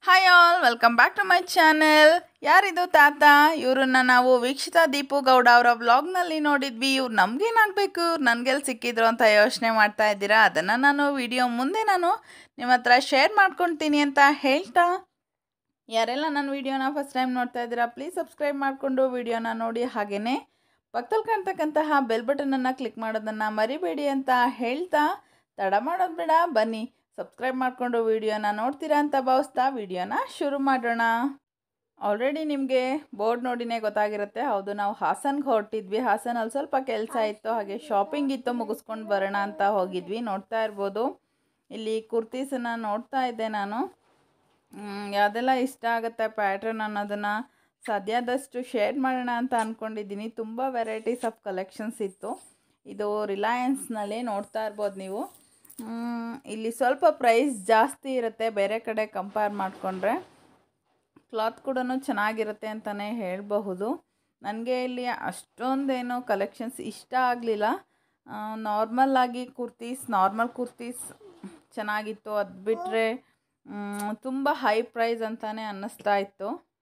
Hi all welcome back to my channel ಯಾರಿದು ತಾತ ಇವ್ರನ್ನ ನಾವು ವೀಕ್ಷಿತಾ ದೀಪು ಗೌಡ ಅವರ ವ್ಲಾಗ್ನಲ್ಲಿ ನೋಡಿದ್ವಿ ಇವ್ರು ನಮಗೇನಾಗಬೇಕು ಇವ್ರು ನನಗೆಲ್ಲಿ ಸಿಕ್ಕಿದ್ರು ಅಂತ ಯೋಚನೆ ಮಾಡ್ತಾ ಇದ್ದೀರಾ ಅದನ್ನು ನಾನು ವಿಡಿಯೋ ಮುಂದೆ ನಾನು ನಿಮ್ಮ ಹತ್ರ ಶೇರ್ ಮಾಡ್ಕೊಳ್ತೀನಿ ಅಂತ ಹೇಳ್ತಾ ಯಾರೆಲ್ಲ ನನ್ನ ವಿಡಿಯೋನ ಫಸ್ಟ್ ಟೈಮ್ ನೋಡ್ತಾ ಇದ್ದೀರಾ ಪ್ಲೀಸ್ ಸಬ್ಸ್ಕ್ರೈಬ್ ಮಾಡಿಕೊಂಡು ವಿಡಿಯೋನ ನೋಡಿ ಹಾಗೆಯೇ ಪಕ್ಕದಲ್ಲಿ ಕಾಣ್ತಕ್ಕಂತಹ ಬೆಲ್ ಬಟನನ್ನು ಕ್ಲಿಕ್ ಮಾಡೋದನ್ನು ಮರಿಬೇಡಿ ಅಂತ ಹೇಳ್ತಾ ತಡ ಮಾಡೋದು ಬೇಡ ಬನ್ನಿ ಸಬ್ಸ್ಕ್ರೈಬ್ ಮಾಡಿಕೊಂಡು ವಿಡಿಯೋನ ನೋಡ್ತೀರಾ ಅಂತ ಭಾವಿಸ್ತಾ ವಿಡಿಯೋನ ಶುರು ಮಾಡೋಣ ಆಲ್ರೆಡಿ ನಿಮಗೆ ಬೋರ್ಡ್ ನೋಡಿನೇ ಗೊತ್ತಾಗಿರುತ್ತೆ ಹೌದು ನಾವು ಹಾಸನ್ಗೆ ಹೊರಟಿದ್ವಿ ಹಾಸನಲ್ಲಿ ಸ್ವಲ್ಪ ಕೆಲಸ ಇತ್ತು ಹಾಗೆ ಶಾಪಿಂಗ್ ಇತ್ತು ಮುಗಿಸ್ಕೊಂಡು ಬರೋಣ ಅಂತ ಹೋಗಿದ್ವಿ ನೋಡ್ತಾ ಇರ್ಬೋದು ಇಲ್ಲಿ ಕುರ್ತೀಸನ್ನು ನೋಡ್ತಾ ಇದ್ದೆ ನಾನು ಮ್, ಯಾವುದೆಲ್ಲ ಇಷ್ಟ ಆಗುತ್ತೆ ಪ್ಯಾಟ್ರನ್ ಅನ್ನೋದನ್ನು ಸಾಧ್ಯದಷ್ಟು ಶೇರ್ ಮಾಡೋಣ ಅಂತ ಅಂದ್ಕೊಂಡಿದ್ದೀನಿ ತುಂಬ ವೆರೈಟೀಸ್ ಆಫ್ ಕಲೆಕ್ಷನ್ಸ್ ಇತ್ತು ಇದು ರಿಲಯನ್ಸ್ನಲ್ಲಿ ನೋಡ್ತಾ ಇರ್ಬೋದು ನೀವು ಮ್, ಇಲ್ಲಿ ಸ್ವಲ್ಪ ಪ್ರೈಸ್ ಜಾಸ್ತಿ ಇರುತ್ತೆ ಬೇರೆ ಕಡೆ ಕಂಪೇರ್ ಮಾಡಿಕೊಂಡ್ರೆ ಕ್ಲಾತ್ ಕೂಡ ಚೆನ್ನಾಗಿರುತ್ತೆ ಅಂತಲೇ ಹೇಳಬಹುದು ನನಗೆ ಇಲ್ಲಿ ಅಷ್ಟೊಂದೇನೋ ಕಲೆಕ್ಷನ್ಸ್ ಇಷ್ಟ ಆಗಲಿಲ್ಲ ನಾರ್ಮಲ್ ಆಗಿ ಕುರ್ತೀಸ್ ನಾರ್ಮಲ್ ಕುರ್ತೀಸ್ ಚೆನ್ನಾಗಿತ್ತು ಅದು ಬಿಟ್ಟರೆ ತುಂಬ ಹೈ ಪ್ರೈಸ್ ಅಂತಲೇ ಅನ್ನಿಸ್ತಾ ಇತ್ತು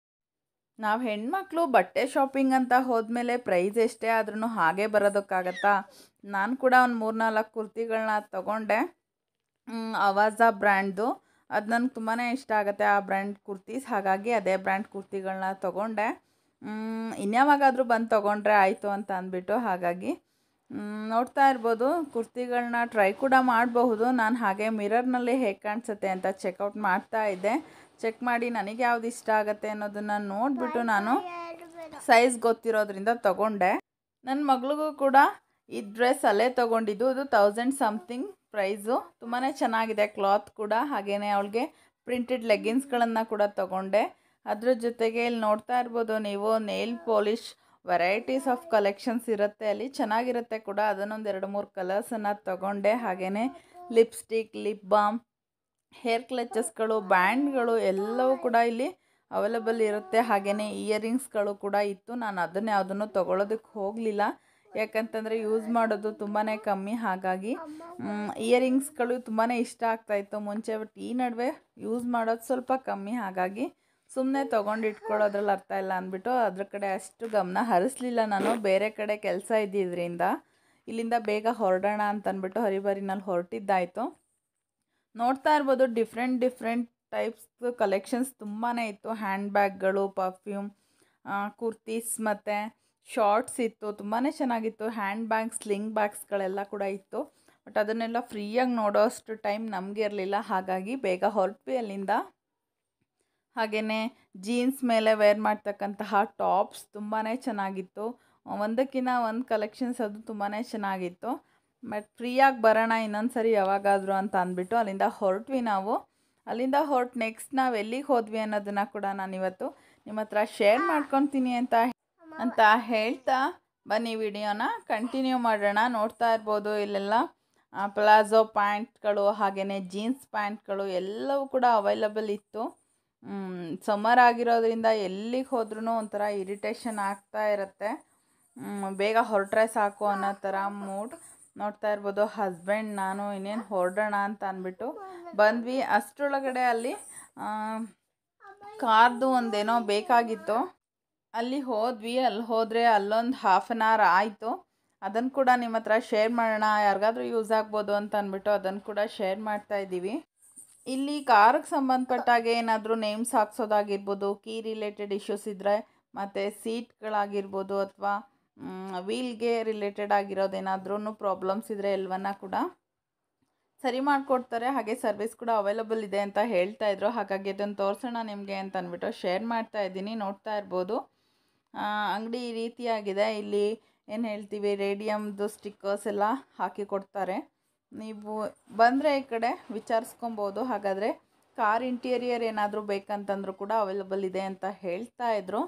ನಾವು ಹೆಣ್ಮಕ್ಳು ಬಟ್ಟೆ ಶಾಪಿಂಗ್ ಅಂತ ಹೋದ್ಮೇಲೆ ಪ್ರೈಸ್ ಎಷ್ಟೇ ಆದ್ರೂ ಹಾಗೆ ಬರೋದಕ್ಕಾಗತ್ತಾ ನಾನು ಕೂಡ ಒಂದು ಮೂರ್ನಾಲ್ಕು ಕುರ್ತಿಗಳನ್ನ ತಗೊಂಡೆ ಮ್, ಅವಾಜಾ ಬ್ರ್ಯಾಂಡ್ದು ಅದು ನನಗೆ ತುಂಬಾ ಇಷ್ಟ ಆಗುತ್ತೆ ಆ ಬ್ರ್ಯಾಂಡ್ ಕುರ್ತೀಸ್ ಹಾಗಾಗಿ ಅದೇ ಬ್ರ್ಯಾಂಡ್ ಕುರ್ತಿಗಳನ್ನ ತೊಗೊಂಡೆ ಮ್, ಇನ್ಯಾವಾಗಾದರೂ ಬಂದು ತೊಗೊಂಡ್ರೆ ಆಯಿತು ಅಂತ ಅಂದ್ಬಿಟ್ಟು ಹಾಗಾಗಿ ಮ್, ನೋಡ್ತಾ ಇರ್ಬೋದು ಕುರ್ತಿಗಳನ್ನ ಟ್ರೈ ಕೂಡ ಮಾಡಬಹುದು ನಾನು ಹಾಗೆ ಮಿರರ್ನಲ್ಲಿ ಹೇಗೆ ಕಾಣಿಸುತ್ತೆ ಅಂತ ಚೆಕ್ಔಟ್ ಮಾಡ್ತಾ ಇದ್ದೆ ಚೆಕ್ ಮಾಡಿ ನನಗೆ ಯಾವ್ದು ಇಷ್ಟ ಆಗುತ್ತೆ ಅನ್ನೋದನ್ನು ನೋಡಿಬಿಟ್ಟು ನಾನು ಸೈಜ್ ಗೊತ್ತಿರೋದ್ರಿಂದ ತಗೊಂಡೆ ನನ್ನ ಮಗಳಿಗೂ ಕೂಡ ಈ ಡ್ರೆಸ್ ಅಲ್ಲೇ ತೊಗೊಂಡಿದ್ದು ಇದು ತೌಸಂಡ್ ಸಮಥಿಂಗ್ ಪ್ರೈಸು ತುಂಬಾ ಚೆನ್ನಾಗಿದೆ ಕ್ಲಾತ್ ಕೂಡ ಹಾಗೆಯೇ ಅವಳಿಗೆ ಪ್ರಿಂಟೆಡ್ ಲೆಗ್ಗಿನ್ಸ್ಗಳನ್ನು ಕೂಡ ತೊಗೊಂಡೆ ಅದ್ರ ಜೊತೆಗೆ ಇಲ್ಲಿ ನೋಡ್ತಾ ಇರ್ಬೋದು ನೀವು nail polish varieties of collections ಇರುತ್ತೆ ಅಲ್ಲಿ ಚೆನ್ನಾಗಿರುತ್ತೆ ಕೂಡ ಅದನ್ನೊಂದು ಎರಡು ಮೂರು ಕಲರ್ಸನ್ನು ತೊಗೊಂಡೆ ಹಾಗೆಯೇ ಲಿಪ್ಸ್ಟಿಕ್ ಲಿಪ್ ಬಾಮ್ ಹೇರ್ ಕ್ಲಚಸ್ಗಳು ಬ್ಯಾಂಡ್ಗಳು ಎಲ್ಲವೂ ಕೂಡ ಇಲ್ಲಿ ಅವೈಲಬಲ್ ಇರುತ್ತೆ ಹಾಗೆಯೇ ಇಯರಿಂಗ್ಸ್ಗಳು ಕೂಡ ಇತ್ತು ನಾನು ಅದನ್ನು ಯಾವುದನ್ನು ತೊಗೊಳೋದಕ್ಕೆ ಹೋಗಲಿಲ್ಲ ಯಾಕಂತಂದರೆ ಯೂಸ್ ಮಾಡೋದು ತುಂಬಾ ಕಮ್ಮಿ ಹಾಗಾಗಿ ಇಯರಿಂಗ್ಸ್ಗಳು ತುಂಬಾ ಇಷ್ಟ ಆಗ್ತಾಯಿತ್ತು ಮುಂಚೆ ಬಟ್ ಈ ನಡುವೆ ಯೂಸ್ ಮಾಡೋದು ಸ್ವಲ್ಪ ಕಮ್ಮಿ ಹಾಗಾಗಿ ಸುಮ್ಮನೆ ತೊಗೊಂಡು ಇಟ್ಕೊಳ್ಳೋದ್ರಲ್ಲಿ ಅರ್ಥ ಇಲ್ಲ ಅಂದ್ಬಿಟ್ಟು ಅದ್ರ ಕಡೆ ಅಷ್ಟು ಗಮನ ಹರಿಸ್ಲಿಲ್ಲ ನಾನು ಬೇರೆ ಕಡೆ ಕೆಲಸ ಇದ್ದಿದ್ದರಿಂದ ಇಲ್ಲಿಂದ ಬೇಗ ಹೊರಡೋಣ ಅಂತ ಅಂದ್ಬಿಟ್ಟು ಹರಿಬರಿನಲ್ಲಿ ಹೊರಟಿದ್ದಾಯಿತು ನೋಡ್ತಾ ಇರ್ಬೋದು ಡಿಫ್ರೆಂಟ್ ಡಿಫ್ರೆಂಟ್ ಟೈಪ್ಸ್ ಕಲೆಕ್ಷನ್ಸ್ ತುಂಬಾ ಇತ್ತು ಹ್ಯಾಂಡ್ ಬ್ಯಾಗ್ಗಳು ಪರ್ಫ್ಯೂಮ್ ಕುರ್ತೀಸ್ ಮತ್ತು ಶಾರ್ಟ್ಸ್ ಇತ್ತು ತುಂಬಾ ಚೆನ್ನಾಗಿತ್ತು ಹ್ಯಾಂಡ್ ಬ್ಯಾಗ್ಸ್ ಸ್ಲಿಂಗ್ ಬ್ಯಾಗ್ಸ್ಗಳೆಲ್ಲ ಕೂಡ ಇತ್ತು ಬಟ್ ಅದನ್ನೆಲ್ಲ ಫ್ರೀಯಾಗಿ ನೋಡೋ ಅಷ್ಟು ಟೈಮ್ ನಮಗೆ ಇರಲಿಲ್ಲ ಹಾಗಾಗಿ ಬೇಗ ಹೊರಟ್ವಿ ಅಲ್ಲಿಂದ ಹಾಗೆಯೇ ಜೀನ್ಸ್ ಮೇಲೆ ವೇರ್ ಮಾಡ್ತಕ್ಕಂತಹ ಟಾಪ್ಸ್ ತುಂಬಾ ಚೆನ್ನಾಗಿತ್ತು ಒಂದಕ್ಕಿಂತ ಒಂದು ಕಲೆಕ್ಷನ್ಸ್ ಅದು ತುಂಬಾ ಚೆನ್ನಾಗಿತ್ತು ಬಟ್ ಫ್ರೀಯಾಗಿ ಬರೋಣ ಇನ್ನೊಂದು ಸರಿ ಯಾವಾಗಾದರೂ ಅಂತ ಅಂದ್ಬಿಟ್ಟು ಅಲ್ಲಿಂದ ಹೊರಟ್ವಿ ನಾವು ಅಲ್ಲಿಂದ ಹೊರಟು ನೆಕ್ಸ್ಟ್ ನಾವು ಎಲ್ಲಿಗೆ ಹೋದ್ವಿ ಅನ್ನೋದನ್ನು ಕೂಡ ನಾನು ಇವತ್ತು ನಿಮ್ಮ ಹತ್ರ ಶೇರ್ ಮಾಡ್ಕೊತೀನಿ ಅಂತ ಅಂತ ಹೇಳ್ತಾ ಬನ್ನಿ ವಿಡಿಯೋನ ಕಂಟಿನ್ಯೂ ಮಾಡೋಣ ನೋಡ್ತಾ ಇರ್ಬೋದು ಇಲ್ಲೆಲ್ಲ ಪ್ಲಾಜೋ ಪ್ಯಾಂಟ್ಗಳು ಹಾಗೆಯೇ ಜೀನ್ಸ್ ಪ್ಯಾಂಟ್ಗಳು ಎಲ್ಲವೂ ಕೂಡ ಅವೈಲಬಲ್ ಇತ್ತು ಸಮ್ಮರ್ ಆಗಿರೋದ್ರಿಂದ ಎಲ್ಲಿಗೆ ಹೋದ್ರೂ ಒಂಥರ ಇರಿಟೇಷನ್ ಆಗ್ತಾ ಇರುತ್ತೆ ಮ್, ಬೇಗ ಹೊರಟ್ರೆ ಸಾಕು ಅನ್ನೋ ಥರ ಮೂಡ್ ನೋಡ್ತಾ ಇರ್ಬೋದು ಹಸ್ಬೆಂಡ್ ನಾನು ಇನ್ನೇನು ಹೊರಡೋಣ ಅಂತ ಅಂದ್ಬಿಟ್ಟು ಬಂದ್ವಿ ಅಷ್ಟರೊಳಗಡೆ ಅಲ್ಲಿ ಆ, ಕಾರ್ದು ಒಂದೇನೋ ಬೇಕಾಗಿತ್ತು ಅಲ್ಲಿ ಹೋದ್ವಿ ಅಲ್ಲಿ ಹೋದರೆ ಅಲ್ಲೊಂದು ಹಾಫ್ ಆನ್ ಅವರ್ ಆಯಿತು ಅದನ್ನು ಕೂಡ ನಿಮ್ಮ ಹತ್ರ ಶೇರ್ ಮಾಡೋಣ ಯಾರಿಗಾದ್ರೂ ಯೂಸ್ ಆಗ್ಬೋದು ಅಂತ ಅಂದ್ಬಿಟ್ಟು ಅದನ್ನು ಕೂಡ ಶೇರ್ ಮಾಡ್ತಾ ಇದ್ದೀವಿ ಇಲ್ಲಿ ಕಾರ್ಗೆ ಸಂಬಂಧಪಟ್ಟಾಗೆ ಏನಾದರೂ ನೇಮ್ಸ್ ಹಾಕ್ಸೋದಾಗಿರ್ಬೋದು ಕೀ ರಿಲೇಟೆಡ್ ಇಶ್ಯೂಸ್ ಇದ್ದರೆ ಮತ್ತು ಸೀಟ್ಗಳಾಗಿರ್ಬೋದು ಅಥವಾ ವೀಲ್ಗೆ ರಿಲೇಟೆಡ್ ಆಗಿರೋದೇನಾದ್ರೂ ಪ್ರಾಬ್ಲಮ್ಸ್ ಇದ್ದರೆ ಎಲ್ಲವನ್ನ ಕೂಡ ಸರಿ ಮಾಡಿಕೊಡ್ತಾರೆ ಹಾಗೆ ಸರ್ವಿಸ್ ಕೂಡ ಅವೈಲಬಲ್ ಇದೆ ಅಂತ ಹೇಳ್ತಾ ಇದ್ರು ಹಾಗಾಗಿ ಅದನ್ನು ತೋರಿಸೋಣ ನಿಮಗೆ ಅಂತ ಅಂದ್ಬಿಟ್ಟು ಶೇರ್ ಮಾಡ್ತಾ ಇದ್ದೀನಿ ನೋಡ್ತಾ ಇರ್ಬೋದು ಅಂಗಡಿ ಈ ರೀತಿಯಾಗಿದೆ ಇಲ್ಲಿ ಏನು ಹೇಳ್ತೀವಿ ರೇಡಿಯಮ್ದು ಸ್ಟಿಕ್ಕರ್ಸ್ ಎಲ್ಲ ಹಾಕಿ ಕೊಡ್ತಾರೆ ನೀವು ಬಂದರೆ ಈ ಕಡೆ ವಿಚಾರಿಸ್ಕೊಬೋದು ಹಾಗಾದರೆ ಕಾರ್ ಇಂಟೀರಿಯರ್ ಏನಾದರೂ ಬೇಕಂತಂದ್ರೂ ಕೂಡ ಅವೈಲಬಲ್ ಇದೆ ಅಂತ ಹೇಳ್ತಾ ಇದ್ರು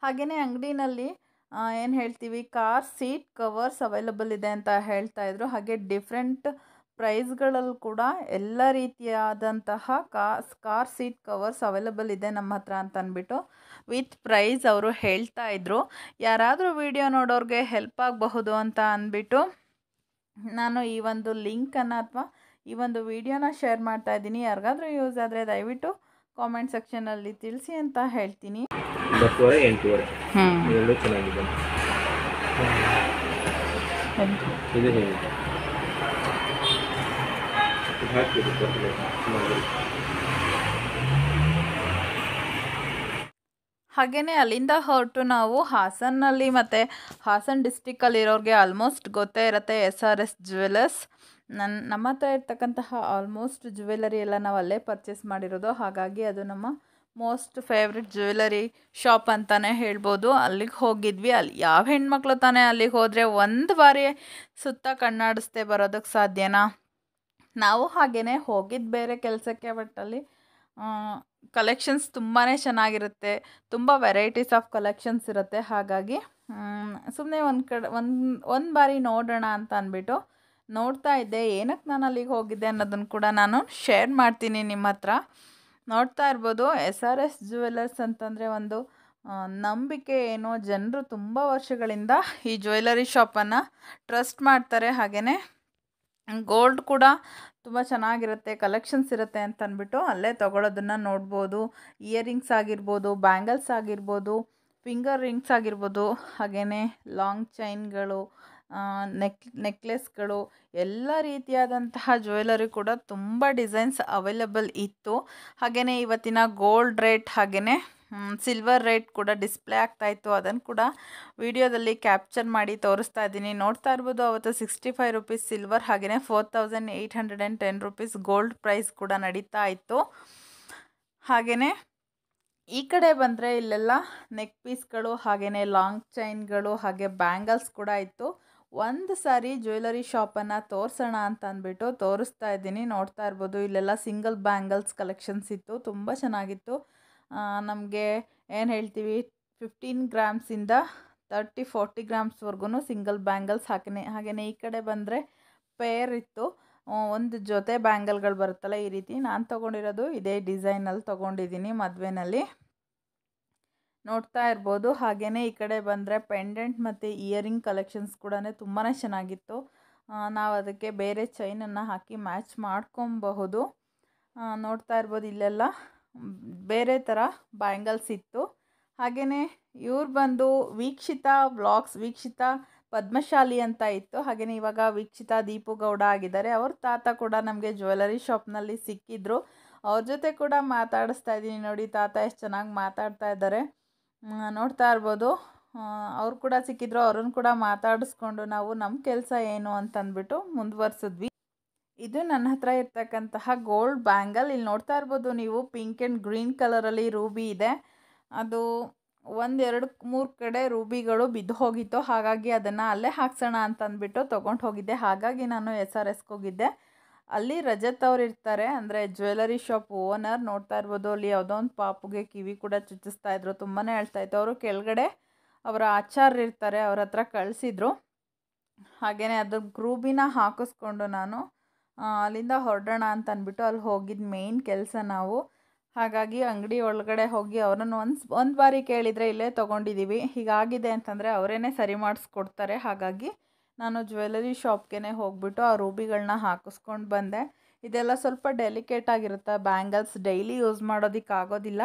ಹಾಗೆಯೇ ಅಂಗಡಿನಲ್ಲಿ ಏನು ಹೇಳ್ತೀವಿ ಕಾರ್ ಸೀಟ್ ಕವರ್ಸ್ ಅವೈಲಬಲ್ ಇದೆ ಅಂತ ಹೇಳ್ತಾ ಇದ್ರು ಹಾಗೆ ಡಿಫ್ರೆಂಟ್ ಪ್ರೈಸ್ಗಳಲ್ಲೂ ಕೂಡ ಎಲ್ಲ ರೀತಿಯಾದಂತಹ ಕಾಸ್ ಕಾರ್ ಸೀಟ್ ಕವರ್ಸ್ ಅವೈಲಬಲ್ ಇದೆ ನಮ್ಮ ಹತ್ರ ಅಂತ ಅಂದ್ಬಿಟ್ಟು ವಿತ್ ಪ್ರೈಸ್ ಅವರು ಹೇಳ್ತಾ ಇದ್ರು ಯಾರಾದರೂ ವಿಡಿಯೋ ನೋಡೋರಿಗೆ ಹೆಲ್ಪ್ ಆಗಬಹುದು ಅಂತ ಅಂದ್ಬಿಟ್ಟು ನಾನು ಈ ಒಂದು ಲಿಂಕನ್ನು ಅಥವಾ ಈ ಒಂದು ವಿಡಿಯೋನ ಶೇರ್ ಮಾಡ್ತಾ ಇದ್ದೀನಿ ಯಾರಿಗಾದ್ರೂ ಯೂಸ್ ಆದರೆ ದಯವಿಟ್ಟು ಕಾಮೆಂಟ್ ಸೆಕ್ಷನಲ್ಲಿ ತಿಳಿಸಿ ಅಂತ ಹೇಳ್ತೀನಿ ಒಂಬತ್ತುವರೆ ಎಂಟೂವರೆ ಹ್ಞೂ ಎರಡು ಚೆನ್ನಾಗಿದೆ ಇದು ಹೇಗೆ ಇದು ಹಾಕ್ಬಿಡಿ ಕೊತ್ತಂಬರಿ. ಚೆನ್ನಾಗಿದೆ. ಹಾಗೆಯೇ ಅಲ್ಲಿಂದ ಹೊರಟು ನಾವು ಹಾಸನ್ನಲ್ಲಿ ಮತ್ತು ಹಾಸನ್ ಡಿಸ್ಟಿಕಲ್ಲಿರೋರಿಗೆ ಆಲ್ಮೋಸ್ಟ್ ಗೊತ್ತೇ ಇರುತ್ತೆ ಎಸ್ ಆರ್ ಎಸ್ ಜ್ಯುವೆಲರ್ಸ್ ನನ್ನ ನಮ್ಮ ಹತ್ರ ಇರ್ತಕ್ಕಂತಹ ಆಲ್ಮೋಸ್ಟ್ ಜ್ಯುವೆಲರಿ ಎಲ್ಲ ನಾವು ಅಲ್ಲೇ ಪರ್ಚೇಸ್ ಮಾಡಿರೋದು ಹಾಗಾಗಿ ಅದು ನಮ್ಮ ಮೋಸ್ಟ್ ಫೇವ್ರೆಟ್ ಜ್ಯುವೆಲರಿ ಶಾಪ್ ಅಂತಲೇ ಹೇಳ್ಬೋದು ಅಲ್ಲಿಗೆ ಹೋಗಿದ್ವಿ ಅಲ್ಲಿ ಯಾವ ಹೆಣ್ಮಕ್ಳು ತಾನೇ ಅಲ್ಲಿಗೆ ಹೋದರೆ ಒಂದು ಬಾರಿ ಸುತ್ತ ಕಣ್ಣಾಡಿಸ್ದೆ ಬರೋದಕ್ಕೆ ಸಾಧ್ಯನಾ ನಾವು ಹಾಗೇ ಹೋಗಿದ್ದು ಬೇರೆ ಕೆಲಸಕ್ಕೆ ಬಟ್ ಅಲ್ಲಿ ಕಲೆಕ್ಷನ್ಸ್ ತುಂಬಾ ಚೆನ್ನಾಗಿರುತ್ತೆ ತುಂಬ ವೆರೈಟೀಸ್ ಆಫ್ ಕಲೆಕ್ಷನ್ಸ್ ಇರುತ್ತೆ ಹಾಗಾಗಿ ಸುಮ್ಮನೆ ಒಂದು ಕಡೆ ಒಂದು ಒಂದು ಬಾರಿ ನೋಡೋಣ ಅಂತ ಅಂದ್ಬಿಟ್ಟು ನೋಡ್ತಾ ಇದ್ದೆ ಏನಕ್ಕೆ ನಾನು ಅಲ್ಲಿಗೆ ಹೋಗಿದ್ದೆ ಅನ್ನೋದನ್ನು ಕೂಡ ನಾನು ಶೇರ್ ಮಾಡ್ತೀನಿ ನಿಮ್ಮ ಹತ್ರ ನೋಡ್ತಾ ಇರ್ಬೋದು ಎಸ್ ಆರ್ ಎಸ್ ಜ್ಯುವೆಲರ್ಸ್ ಅಂತಂದರೆ ಒಂದು ಆ, ನಂಬಿಕೆ ಏನೋ ಜನರು ತುಂಬ ವರ್ಷಗಳಿಂದ ಈ ಜ್ಯುವೆಲರಿ ಶಾಪನ್ನು ಟ್ರಸ್ಟ್ ಮಾಡ್ತಾರೆ ಹಾಗೆಯೇ ಗೋಲ್ಡ್ ಕೂಡ ತುಂಬ ಚೆನ್ನಾಗಿರುತ್ತೆ ಕಲೆಕ್ಷನ್ಸ್ ಇರುತ್ತೆ ಅಂತ ಅಂದ್ಬಿಟ್ಟು ಅಲ್ಲೇ ತೊಗೊಳೋದನ್ನು ನೋಡ್ಬೋದು ಇಯರಿಂಗ್ಸ್ ಆಗಿರ್ಬೋದು ಬ್ಯಾಂಗಲ್ಸ್ ಆಗಿರ್ಬೋದು ಫಿಂಗರ್ ರಿಂಗ್ಸ್ ಆಗಿರ್ಬೋದು ಹಾಗೆಯೇ ಲಾಂಗ್ ಚೈನ್ಗಳು ನೆಕ್ ನೆಕ್ಲೆಸ್ಗಳು ಎಲ್ಲ ರೀತಿಯಾದಂತಹ ಜ್ಯುವೆಲರಿ ಕೂಡ ತುಂಬ ಡಿಸೈನ್ಸ್ ಅವೈಲಬಲ್ ಇತ್ತು ಹಾಗೆಯೇ ಇವತ್ತಿನ ಗೋಲ್ಡ್ ರೇಟ್ ಹಾಗೆಯೇ ಸಿಲ್ವರ್ ರೇಟ್ ಕೂಡ ಡಿಸ್ಪ್ಲೇ ಆಗ್ತಾ ಇತ್ತು ಅದನ್ನು ಕೂಡ ವಿಡಿಯೋದಲ್ಲಿ ಕ್ಯಾಪ್ಚರ್ ಮಾಡಿ ತೋರಿಸ್ತಾ ಇದ್ದೀನಿ ನೋಡ್ತಾ ಇರ್ಬೋದು ಅವತ್ತು ಸಿಕ್ಸ್ಟಿ ಫೈವ್ ರುಪೀಸ್ ಸಿಲ್ವರ್ ಹಾಗೆಯೇ four thousand eight hundred and ten rupees gold price ಕೂಡ ನಡೀತಾ ಇತ್ತು ಹಾಗೆಯೇ ಈ ಕಡೆ ಬಂದರೆ ಇಲ್ಲೆಲ್ಲ ನೆಕ್ ಪೀಸ್ಗಳು ಹಾಗೆಯೇ ಲಾಂಗ್ ಚೈನ್ಗಳು ಹಾಗೆ ಬ್ಯಾಂಗಲ್ಸ್ ಕೂಡ ಇತ್ತು ಒಂದು ಸಾರಿ ಜ್ಯುವೆಲರಿ ಶಾಪನ್ನು ತೋರಿಸೋಣ ಅಂತ ಅಂದ್ಬಿಟ್ಟು ತೋರಿಸ್ತಾ ಇದ್ದೀನಿ ನೋಡ್ತಾ ಇರ್ಬೋದು ಇಲ್ಲೆಲ್ಲ ಸಿಂಗಲ್ ಬ್ಯಾಂಗಲ್ಸ್ ಕಲೆಕ್ಷನ್ಸ್ ಇತ್ತು ತುಂಬ ಚೆನ್ನಾಗಿತ್ತು ನಮಗೆ ಏನು ಹೇಳ್ತೀವಿ ಫಿಫ್ಟೀನ್ ಗ್ರಾಮ್ಸಿಂದ ತರ್ಟಿ ಫೋರ್ಟಿ ಗ್ರಾಮ್ಸ್ವರೆಗೂ ಸಿಂಗಲ್ ಬ್ಯಾಂಗಲ್ಸ್ ಹಾಗೆಯೇ ಹಾಗೆಯೇ ಈ ಕಡೆ ಬಂದರೆ ಪೇರ್ ಇತ್ತು ಆ, ಒಂದು ಜೊತೆ ಬ್ಯಾಂಗಲ್ಗಳು ಬರುತ್ತಲ್ಲ ಈ ರೀತಿ ನಾನು ತೊಗೊಂಡಿರೋದು ಇದೇ ಡಿಸೈನಲ್ಲಿ ತೊಗೊಂಡಿದ್ದೀನಿ ಮದುವೆನಲ್ಲಿ ನೋಡ್ತಾ ಇರ್ಬೋದು ಹಾಗೆಯೇ ಈ ಕಡೆ ಬಂದರೆ ಪೆಂಡೆಂಟ್ ಮತ್ತು ಇಯರಿಂಗ್ ಕಲೆಕ್ಷನ್ಸ್ ಕೂಡ ತುಂಬಾ ಚೆನ್ನಾಗಿತ್ತು ನಾವು ಅದಕ್ಕೆ ಬೇರೆ ಚೈನನ್ನು ಹಾಕಿ ಮ್ಯಾಚ್ ಮಾಡ್ಕೊಬಹುದು ಆ, ನೋಡ್ತಾ ಇರ್ಬೋದು ಇಲ್ಲೆಲ್ಲ ಮ್, ಬೇರೆ ಥರ ಬ್ಯಾಂಗಲ್ಸ್ ಇತ್ತು ಹಾಗೆಯೇ ಇವ್ರು ಬಂದು ವೀಕ್ಷಿತ ವ್ಲಾಗ್ಸ್ ವೀಕ್ಷಿತ ಪದ್ಮಶಾಲಿ ಅಂತ ಇತ್ತು ಹಾಗೆಯೇ ಇವಾಗ ವೀಕ್ಷಿತ ದೀಪು ಗೌಡ ಆಗಿದ್ದಾರೆ ಅವ್ರ ತಾತ ಕೂಡ ನಮಗೆ ಜ್ಯುವೆಲರಿ ಶಾಪ್ನಲ್ಲಿ ಸಿಕ್ಕಿದ್ರು ಅವ್ರ ಜೊತೆ ಕೂಡ ಮಾತಾಡಿಸ್ತಾ ಇದ್ದೀನಿ ನೋಡಿ ತಾತ ಎಷ್ಟು ಚೆನ್ನಾಗಿ ಮಾತಾಡ್ತಾ ಇದ್ದಾರೆ ಮ್, ನೋಡ್ತಾ ಇರ್ಬೋದು ಅವ್ರು ಕೂಡ ಸಿಕ್ಕಿದ್ರು ಅವ್ರನ್ನ ಕೂಡ ಮಾತಾಡಿಸ್ಕೊಂಡು ನಾವು ನಮ್ಮ ಕೆಲಸ ಏನು ಅಂತ ಅಂದ್ಬಿಟ್ಟು ಮುಂದುವರ್ಸಿದ್ವಿ ಇದು ನನ್ನ ಹತ್ರ ಇರ್ತಕ್ಕಂತಹ ಗೋಲ್ಡ್ ಬ್ಯಾಂಗಲ್ ಇಲ್ಲಿ ನೋಡ್ತಾ ಇರ್ಬೋದು ನೀವು ಪಿಂಕ್ ಆ್ಯಂಡ್ ಗ್ರೀನ್ ಕಲರಲ್ಲಿ ರೂಬಿ ಇದೆ ಅದು ಒಂದೆರಡು ಮೂರು ಕಡೆ ರೂಬಿಗಳು ಬಿದ್ದು ಹೋಗಿತ್ತು ಹಾಗಾಗಿ ಅದನ್ನು ಅಲ್ಲೇ ಹಾಕ್ಸೋಣ ಅಂತ ಅಂದ್ಬಿಟ್ಟು ತೊಗೊಂಡು ಹೋಗಿದ್ದೆ ಹಾಗಾಗಿ ನಾನು ಎಸ್ ಆರ್ ಎಸ್ಗೆ ಹೋಗಿದ್ದೆ ಅಲ್ಲಿ ರಜತ್ ಅವ್ರು ಇರ್ತಾರೆ ಅಂದರೆ ಜ್ಯುವೆಲರಿ ಶಾಪ್ ಓನರ್ ನೋಡ್ತಾ ಇರ್ಬೋದು ಅಲ್ಲಿ ಯಾವುದೋ ಒಂದು ಪಾಪುಗೆ ಕಿವಿ ಕೂಡ ಚುಚ್ಚಿಸ್ತಾ ಇದ್ರು ತುಂಬಾ ಹೇಳ್ತಾ ಇತ್ತು ಅವರು ಕೆಳಗಡೆ ಅವರ ಆಚಾರ್ಯ ಇರ್ತಾರೆ ಅವ್ರ ಹತ್ರ ಕಳಿಸಿದ್ರು ಹಾಗೆಯೇ ಅದು ಗ್ರೂಬಿನ ಹಾಕಿಸ್ಕೊಂಡು ನಾನು ಆ, ಅಲ್ಲಿಂದ ಹೊರಡೋಣ ಅಂತ ಅಂದ್ಬಿಟ್ಟು ಅಲ್ಲಿ ಹೋಗಿದ್ದು ಮೇಯ್ನ್ ಕೆಲಸ ನಾವು ಹಾಗಾಗಿ ಅಂಗಡಿ ಒಳಗಡೆ ಹೋಗಿ ಅವ್ರನ್ನ ಒಂದು ಒಂದು ಬಾರಿ ಕೇಳಿದರೆ ಇಲ್ಲೇ ತೊಗೊಂಡಿದ್ದೀವಿ ಹೀಗಾಗಿದೆ ಅಂತಂದರೆ ಅವರೇನೆ ಸರಿ ಮಾಡಿಸ್ಕೊಡ್ತಾರೆ ಹಾಗಾಗಿ ನಾನು ಜ್ಯುವೆಲರಿ ಶಾಪ್ಗೆ ಹೋಗ್ಬಿಟ್ಟು ಆ ರೂಬಿಗಳನ್ನ ಹಾಕಿಸ್ಕೊಂಡು ಬಂದೆ ಇದೆಲ್ಲ ಸ್ವಲ್ಪ ಡೆಲಿಕೇಟ್ ಆಗಿರುತ್ತೆ ಬ್ಯಾಂಗಲ್ಸ್ ಡೈಲಿ ಯೂಸ್ ಮಾಡೋದಕ್ಕಾಗೋದಿಲ್ಲ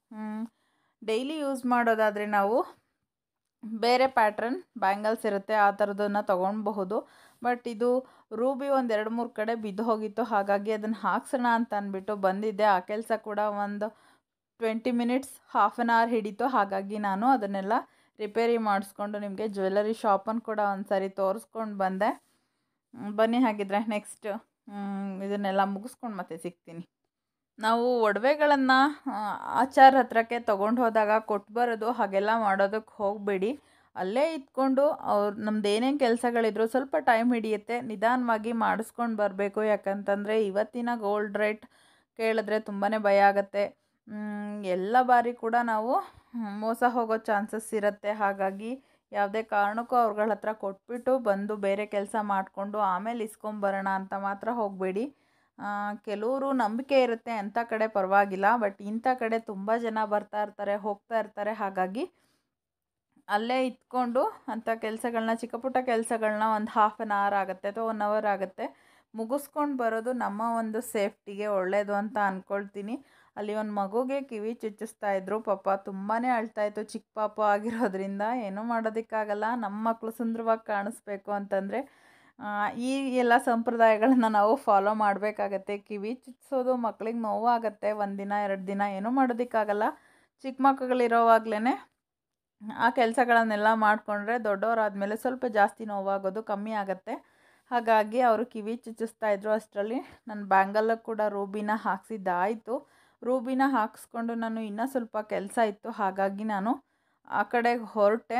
ಡೈಲಿ ಯೂಸ್ ಮಾಡೋದಾದರೆ ನಾವು ಬೇರೆ ಪ್ಯಾಟ್ರನ್ ಬ್ಯಾಂಗಲ್ಸ್ ಇರುತ್ತೆ ಆ ಥರದನ್ನು ತೊಗೊಳ್ಬಹುದು ಬಟ್ ಇದು ರೂಬಿ ಒಂದು ಎರಡು ಮೂರು ಕಡೆ ಬಿದ್ದು ಹೋಗಿತ್ತು ಹಾಗಾಗಿ ಅದನ್ನು ಹಾಕ್ಸೋಣ ಅಂತ ಅಂದ್ಬಿಟ್ಟು ಬಂದಿದ್ದೆ ಆ ಕೆಲಸ ಕೂಡ ಒಂದು twenty minutes half an hour ಹಿಡಿತು ಹಾಗಾಗಿ ನಾನು ಅದನ್ನೆಲ್ಲ ರಿಪೇರಿ ಮಾಡಿಸ್ಕೊಂಡು ನಿಮಗೆ ಜ್ಯುವೆಲರಿ ಶಾಪನ್ನು ಕೂಡ ಒಂದು ಸಾರಿ ತೋರಿಸ್ಕೊಂಡು ಬಂದೆ ಮ್, ಬನ್ನಿ ಹಾಗಿದ್ರೆ ನೆಕ್ಸ್ಟ್ ಇದನ್ನೆಲ್ಲ ಮುಗಿಸ್ಕೊಂಡು ಮತ್ತೆ ಸಿಗ್ತೀನಿ ನಾವು ಒಡವೆಗಳನ್ನು ಆಚಾರ ಹತ್ರಕ್ಕೆ ತೊಗೊಂಡು ಹೋದಾಗ ಕೊಟ್ಟು ಬರೋದು ಹಾಗೆಲ್ಲ ಮಾಡೋದಕ್ಕೆ ಹೋಗಬೇಡಿ ಅಲ್ಲೇ ಇದ್ಕೊಂಡು ಅವ್ರು ನಮ್ದು ಏನೇನು ಕೆಲಸಗಳಿದ್ರು ಸ್ವಲ್ಪ ಟೈಮ್ ಹಿಡಿಯುತ್ತೆ ನಿಧಾನವಾಗಿ ಮಾಡಿಸ್ಕೊಂಡು ಬರಬೇಕು ಯಾಕಂತಂದರೆ ಇವತ್ತಿನ ಗೋಲ್ಡ್ ರೇಟ್ ಕೇಳಿದ್ರೆ ತುಂಬಾ ಭಯ ಆಗುತ್ತೆ ಮ್, ಎಲ್ಲ ಬಾರಿ ಕೂಡ ನಾವು ಹ್ಮ್, ಮೋಸ ಹೋಗೋ ಚಾನ್ಸಸ್ ಇರುತ್ತೆ ಹಾಗಾಗಿ ಯಾವುದೇ ಕಾರಣಕ್ಕೂ ಅವ್ರಗಳ ಹತ್ರ ಕೊಟ್ಬಿಟ್ಟು ಬಂದು ಬೇರೆ ಕೆಲಸ ಮಾಡಿಕೊಂಡು ಆಮೇಲೆ ಇಸ್ಕೊಂಬರೋಣ ಅಂತ ಮಾತ್ರ ಹೋಗಬೇಡಿ ಕೆಲವರು ನಂಬಿಕೆ ಇರುತ್ತೆ ಅಂಥ ಕಡೆ ಪರವಾಗಿಲ್ಲ ಬಟ್ ಇಂಥ ಕಡೆ ತುಂಬ ಜನ ಬರ್ತಾ ಇರ್ತಾರೆ ಹೋಗ್ತಾ ಇರ್ತಾರೆ ಹಾಗಾಗಿ ಅಲ್ಲೇ ಇದ್ಕೊಂಡು ಅಂಥ ಕೆಲಸಗಳನ್ನ ಚಿಕ್ಕ ಪುಟ್ಟ ಕೆಲಸಗಳನ್ನ ಒಂದು ಹಾಫ್ ಆನ್ ಅವರ್ ಆಗುತ್ತೆ ಅಥವಾ ಒನ್ ಅವರ್ ಆಗುತ್ತೆ ಮುಗಿಸ್ಕೊಂಡು ಬರೋದು ನಮ್ಮ ಒಂದು ಸೇಫ್ಟಿಗೆ ಒಳ್ಳೆಯದು ಅಂತ ಅಂದ್ಕೊಳ್ತೀನಿ ಅಲ್ಲಿ ಒಂದು ಮಗುಗೆ ಕಿವಿ ಚುಚ್ಚಿಸ್ತಾ ಇದ್ರು ಪಾಪ ತುಂಬಾ ಅಳ್ತಾಯಿತ್ತು ಚಿಕ್ಕ ಪಾಪ ಆಗಿರೋದ್ರಿಂದ ಏನೂ ಮಾಡೋದಕ್ಕಾಗಲ್ಲ ನಮ್ಮ ಮಕ್ಕಳು ಸುಂದರವಾಗಿ ಕಾಣಿಸ್ಬೇಕು ಅಂತಂದರೆ ಈ ಎಲ್ಲ ಸಂಪ್ರದಾಯಗಳನ್ನ ನಾವು ಫಾಲೋ ಮಾಡಬೇಕಾಗತ್ತೆ ಕಿವಿ ಚುಚ್ಚಿಸೋದು ಮಕ್ಳಿಗೆ ನೋವಾಗತ್ತೆ ಒಂದಿನ ಎರಡು ದಿನ ಏನೂ ಮಾಡೋದಕ್ಕಾಗಲ್ಲ ಚಿಕ್ಕ ಮಕ್ಕಳಿರೋವಾಗಲೇ ಆ ಕೆಲಸಗಳನ್ನೆಲ್ಲ ಮಾಡಿಕೊಂಡ್ರೆ ದೊಡ್ಡವರಾದಮೇಲೆ ಸ್ವಲ್ಪ ಜಾಸ್ತಿ ನೋವಾಗೋದು ಕಮ್ಮಿ ಆಗುತ್ತೆ ಹಾಗಾಗಿ ಅವರು ಕಿವಿ ಚುಚ್ಚಿಸ್ತಾ ಇದ್ರು ಅಷ್ಟರಲ್ಲಿ ನನ್ನ ಬ್ಯಾಂಗಲ್ಲು ಕೂಡ ರೂಬಿನ ಹಾಕ್ಸಿದ್ದಾಯಿತು ರೂಬಿನ ಹಾಕ್ಸ್ಕೊಂಡು ನಾನು ಇನ್ನೂ ಸ್ವಲ್ಪ ಕೆಲಸ ಇತ್ತು ಹಾಗಾಗಿ ನಾನು ಆ ಕಡೆಗೆ ಹೊರಟೆ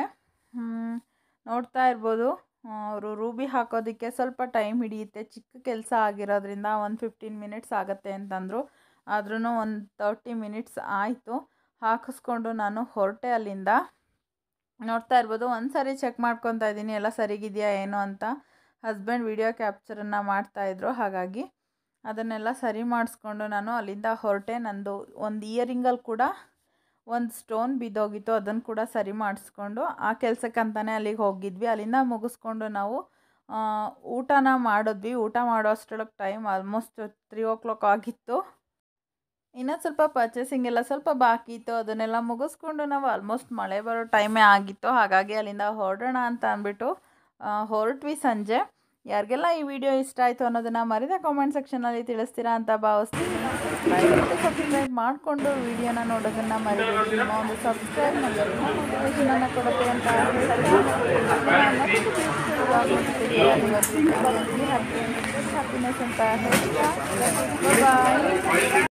ನೋಡ್ತಾ ಇರ್ಬೋದು ಅವರು ರೂಬಿ ಹಾಕೋದಕ್ಕೆ ಸ್ವಲ್ಪ ಟೈಮ್ ಹಿಡಿಯುತ್ತೆ ಚಿಕ್ಕ ಕೆಲಸ ಆಗಿರೋದ್ರಿಂದ ಒಂದು ಫಿಫ್ಟೀನ್ ಮಿನಿಟ್ಸ್ ಆಗುತ್ತೆ ಅಂತಂದರು ಆದ್ರೂ ಒಂದು ತರ್ಟಿ ಮಿನಿಟ್ಸ್ ಆಯಿತು ಹಾಕಿಸ್ಕೊಂಡು ನಾನು ಹೊರಟೆ ಅಲ್ಲಿಂದ ನೋಡ್ತಾ ಇರ್ಬೋದು ಒಂದು ಸಾರಿ ಚೆಕ್ ಮಾಡ್ಕೊತಾ ಇದ್ದೀನಿ ಎಲ್ಲ ಸರಿಗಿದೆಯಾ ಏನು ಅಂತ ಹಸ್ಬೆಂಡ್ ವಿಡಿಯೋ ಕ್ಯಾಪ್ಚರನ್ನು ಮಾಡ್ತಾಯಿದ್ರು ಹಾಗಾಗಿ ಅದನ್ನೆಲ್ಲ ಸರಿ ಮಾಡಿಸ್ಕೊಂಡು ನಾನು ಅಲ್ಲಿಂದ ಹೊರಟೆ ನಂದು ಒಂದು ಇಯರಿಂಗಲ್ಲಿ ಕೂಡ ಒಂದು ಸ್ಟೋನ್ ಬಿದ್ದೋಗಿತ್ತು ಅದನ್ನು ಕೂಡ ಸರಿ ಮಾಡಿಸ್ಕೊಂಡು ಆ ಕೆಲಸಕ್ಕಂತಲೇ ಅಲ್ಲಿಗೆ ಹೋಗಿದ್ವಿ ಅಲ್ಲಿಂದ ಮುಗಿಸ್ಕೊಂಡು ನಾವು ಊಟನ ಮಾಡಿದ್ವಿ ಊಟ ಮಾಡೋ ಅಷ್ಟರೊಳಗೆ time almost three o'clock ಆಗಿತ್ತು ಇನ್ನೂ ಸ್ವಲ್ಪ ಪರ್ಚೇಸಿಂಗ್ ಎಲ್ಲ ಸ್ವಲ್ಪ ಬಾಕಿ ಇತ್ತು ಅದನ್ನೆಲ್ಲ ಮುಗಿಸ್ಕೊಂಡು ನಾವು ಆಲ್ಮೋಸ್ಟ್ ಮಳೆ ಬರೋ ಟೈಮೇ ಆಗಿತ್ತು ಹಾಗಾಗಿ ಅಲ್ಲಿಂದ ಹೊರಡೋಣ ಅಂತ ಅಂದ್ಬಿಟ್ಟು ಹೊರಟ್ವಿ ಸಂಜೆ ಯಾರಿಗೆಲ್ಲ ಈ ವಿಡಿಯೋ ಇಷ್ಟ ಆಯಿತು ಅನ್ನೋದನ್ನು ಮರಿದ ಕಾಮೆಂಟ್ ಸೆಕ್ಷನಲ್ಲಿ ತಿಳಿಸ್ತೀರಾ ಅಂತ ಭಾವಿಸ್ತೀನಿ ದಯವಿಟ್ಟು ಸಬ್ಸ್ಕ್ರೈಬ್ ಮಾಡಿಕೊಂಡು ವಿಡಿಯೋನ ನೋಡೋದನ್ನು ಮರಿಬೇಡಿ ನಿಮ್ಮ ಒಂದು ಸಬ್ಸ್ಕ್ರೈಬ್ ನನಗೆ ಮೋಟಿವೇಶನನ್ನು ಕೊಡುತ್ತೆ ಅಂತ ಹ್ಯಾಪಿನೆಸ್ ಅಂತ ಹೇಳ್ತಾ ಬಾಯ್